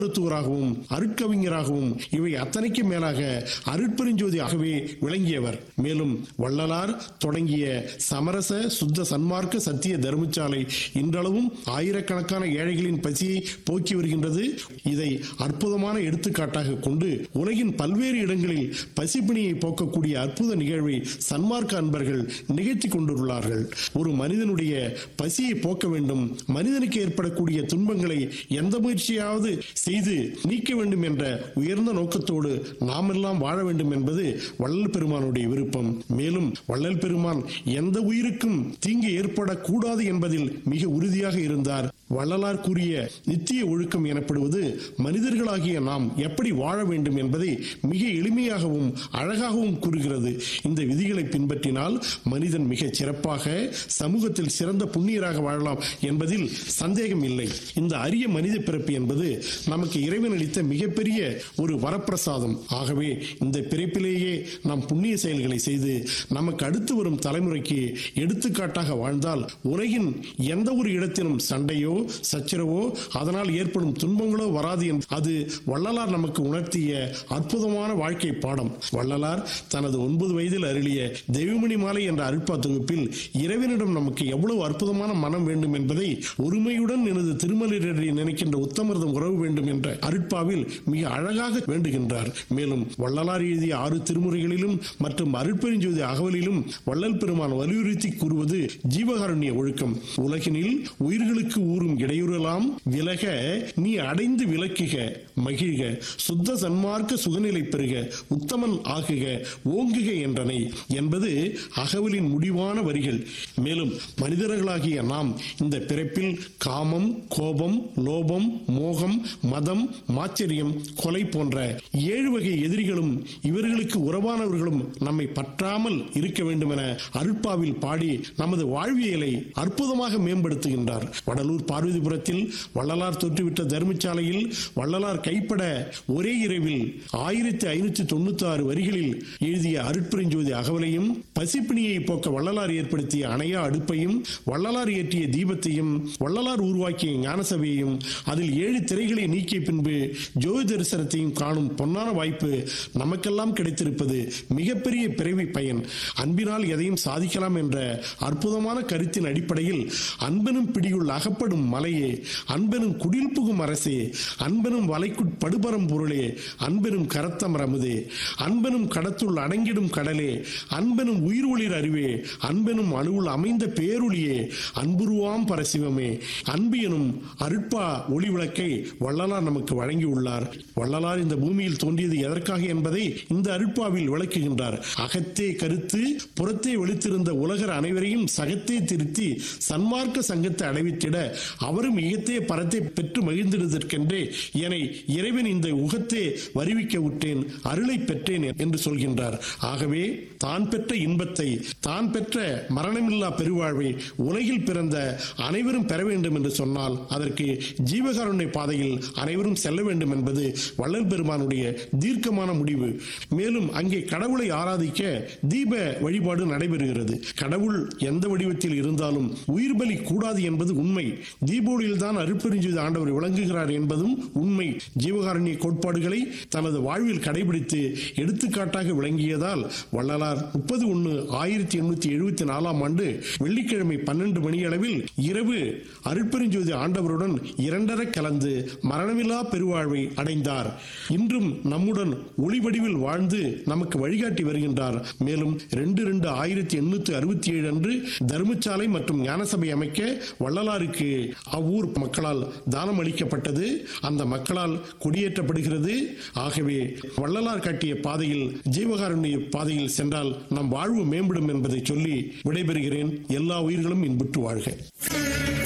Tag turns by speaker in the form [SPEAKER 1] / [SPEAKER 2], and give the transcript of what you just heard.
[SPEAKER 1] மருத்துவராகவும் அருட்கவிஞராகவும் இவை அத்தனைக்கும் மேலாக அருட்பெருஞ்சோதியாகவே விளங்கியவர் மேலும் வள்ளலார் தொடங்கிய சமரச சுத்த சன்மார்க்க சத்திய தர்மசாலை இன்றளவும் ஆயிரக்கணக்கான ஏழைகளின் பசியை போக்கி வருகின்றது இதை அற்புதமான எடுத்துக்காட்டாக கொண்டு உலகின் பல்வேறு இடங்களில் பசிப்பிணியை போக்கக்கூடிய அற்புத நிகழ்வை சன்மார்க்க அன்பர்கள் நிகழ்த்தி கொண்டுள்ளார்கள் ஒரு மனிதனுடைய பசியை போக்க வேண்டும் மனிதனுக்கு ஏற்படக்கூடிய துன்பங்களை எந்த முயற்சியாவது செய்து நீக்க வேண்டும் என்ற உயர்ந்த நோக்கத்தோடு நாமெல்லாம் வாழ வேண்டும் என்பது வள்ளல் பெருமானுடைய விருப்பம் மேலும் வள்ளல் பெருமான் எந்த உயிருக்கும் தீங்கு ஏற்படக்கூடாது என்பதில் மிக உறுதியாக இருந்தார் வள்ளலார் கூறிய நித்திய ஒழுக்கம் எனப்படுவது மனிதர்களாகிய நாம் எப்படி வாழ வேண்டும் என்பதை மிக எளிமையாகவும் அழகாகவும் கூறுகிறது இந்த விதிகளை பின்பற்றினால் மனிதன் மிகச் சிறப்பாக சமூகத்தில் சிறந்த புண்ணியராக வாழலாம் என்பதில் சந்தேகம் இல்லை இந்த அரிய மனித பிறப்பு என்பது நமக்கு இறைவன் அளித்த மிகப்பெரிய ஒரு வரப்பிரசாதம் ஆகவே இந்த பிறப்பிலேயே நாம் புண்ணிய செயல்களை செய்து நமக்கு அடுத்து வரும் தலைமுறைக்கு எடுத்துக்காட்டாக வாழ்ந்தால் உலகின் எந்த ஒரு இடத்திலும் சண்டையோ சச்சரவோ அதனால் ஏற்படும் துன்பங்களோ வராது என்று அது வள்ளலார் நமக்கு உணர்த்திய அற்புதமான வாழ்க்கை பாடம் வள்ளலார் தனது ஒன்பது வயதில் அருளிய தெய்வமணி மாலை என்ற அருட்பா தொகுப்பில் இறைவனிடம் நமக்கு எவ்வளவு அற்புதமான மனம் வேண்டும் என்பதை ஒருமையுடன் எனது திருமலிரடி நினைக்கின்ற உத்தமர்தம் உறவு வேண்டும் என்ற அருட்பாவில் மிக அழகாக வேண்டுகின்றார் மேலும் வள்ளலார் எழுதிய ஆறு திருமுறைகளிலும் மற்றும் அருட்பெருஞ்சோதி அகவலிலும் வள்ளல் பெருமான் வலியுறுத்தி கூறுவது ஜீவகாருண்ய ஒழுக்கம் உலகினில் உயிர்களுக்கு ஊறும் இடையூறலாம் விலக நீ அடைந்து விலக்குக மகிழ்க சுத்த சன்மார்க்க சுகநிலை பெறுக உத்தமன் ஆகுக ஓங்குக என்றனை என்பது அகவலின் முடிவான வரிகள் மேலும் மனிதர்களாகிய நாம் இந்த பிறப்பில் காமம் கோபம் லோபம் மோகம் மதம் மாச்சரியம் கொலை போன்ற ஏழு வகை எதிரிகளும் இவர்களுக்கு உறவானவர்களும் நம்மை பற்றாமல் இருக்க வேண்டும் என அருட்பாவில் பாடி நமது வாழ்வியலை அற்புதமாக மேம்படுத்துகின்றார் வடலூர் பார்வதிபுரத்தில் வள்ளலார் தொற்றுவிட்ட தர்மசாலையில் வள்ளலார் கைப்பட ஒரே இரவில் ஆயிரத்தி ஐநூத்தி தொண்ணூத்தி ஆறு வரிகளில் எழுதிய அருட்பெருஞ்சோதி அகவலையும் பசிப்பிணியை போக்க வள்ளலார் ஏற்படுத்திய அணையா அடுப்பையும் வள்ளலார் ஏற்றிய தீபத்தையும் வள்ளலார் உருவாக்கிய ஞானசபையையும் அதில் ஏழு திரைகளை நீக்கிய பின்பு ஜோதி தரிசனத்தையும் காணும் பொன்னான வாய்ப்பு நமக்கெல்லாம் கிடைத்திருப்பது மிகப்பெரிய பிறவி பயன் அன்பினால் எதையும் சாதிக்கலாம் என்ற அற்புதமான கருத்தின் அடிப்படையில் அன்பெனும் பிடியுள் அகப்படும் மலையே அன்பெனும் குடில் புகும் அரசே அன்பெனும் வலைக்குட் படுபரம் பொருளே அன்பெனும் கரத்தமர் அமுதே அன்பெனும் கடத்துள் அடங்கிடும் கடலே அன்பெனும் உயிர் ஒளிர் அறிவே அன்பெனும் அணுவுள் அமைந்த பேருளியே அன்புருவாம் பரசிவமே அன்பு எனும் அருட்பா ஒளி விளக்கை வள்ளலார் நமக்கு வழங்கியுள்ளார் வள்ளலார் இந்த பூமியில் தோன்றியது எதற்காக என்பதை இந்த அருட்பாவில் விளக்குகின்றார் அகத்தே கருத்து புறத்தே வெளித்திருந்த உலகர் அனைவரையும் சகத்தே திருத்தி சன்மார்க்க சங்கத்தை அடைவித்திட அவரும் இகத்தே பரத்தை பெற்று மகிழ்ந்திடுவதற்கென்றே என இறைவன் இந்த உகத்தே வருவிக்க விட்டேன் அருளை பெற்றேன் என்று சொல்கின்றார் ஆகவே தான் பெற்ற இன்பத்தை தான் பெற்ற மரணமில்லா பெருவாழ்வை உலகில் பிறந்த அனைவரும் பெற வேண்டும் என்று சொன்னால் அதற்கு ஜீவகாருண்ய பாதையில் அனைவரும் செல்ல வேண்டும் என்பது வள்ளல் பெருமானுடைய தீர்க்கமான முடிவு மேலும் அங்கே கடவுளை ஆராதிக்க தீப வழிபாடு நடைபெறுகிறது கடவுள் எந்த வடிவத்தில் இருந்தாலும் உயிர் பலி கூடாது என்பது உண்மை தீபோடியில் தான் அருட்பெருஞ்செய்த ஆண்டவர் விளங்குகிறார் என்பதும் உண்மை ஜீவகாருண்ய கோட்பாடுகளை தனது வாழ்வில் கடைபிடித்து எடுத்துக்காட்டாக விளங்கியதால் வள்ளலார் முப்பது ஒன்று ஆயிரத்தி எண்ணூத்தி எழுபத்தி நாலாம் ஆண்டு வெள்ளிக்கிழமை பன்னெண்டு மணியளவில் இரவு அருட்பெருஞ்சோதி ஆண்டவருடன் இரண்டர கலந்து மரணமில்லா பெருவாழ்வை அடைந்தார் இன்றும் நம்முடன் ஒளி வடிவில் வாழ்ந்து நமக்கு வழிகாட்டி வருகின்றார் மேலும் ரெண்டு ரெண்டு ஆயிரத்தி எண்ணூத்தி அறுபத்தி ஏழு அன்று தர்மசாலை மற்றும் ஞானசபை அமைக்க வள்ளலாருக்கு அவ்வூர் மக்களால் தானம் அளிக்கப்பட்டது அந்த மக்களால் குடியேற்றப்படுகிறது ஆகவே வள்ளலார் காட்டிய பாதையில் ஜீவகாருண்ய பாதையில் சென்றால் நம் வாழ்வு மேம்படும் என்பதை சொல்லி விடைபெறுகிறேன் எல்லா உயிர்களும் இன்புற்று வாழ்க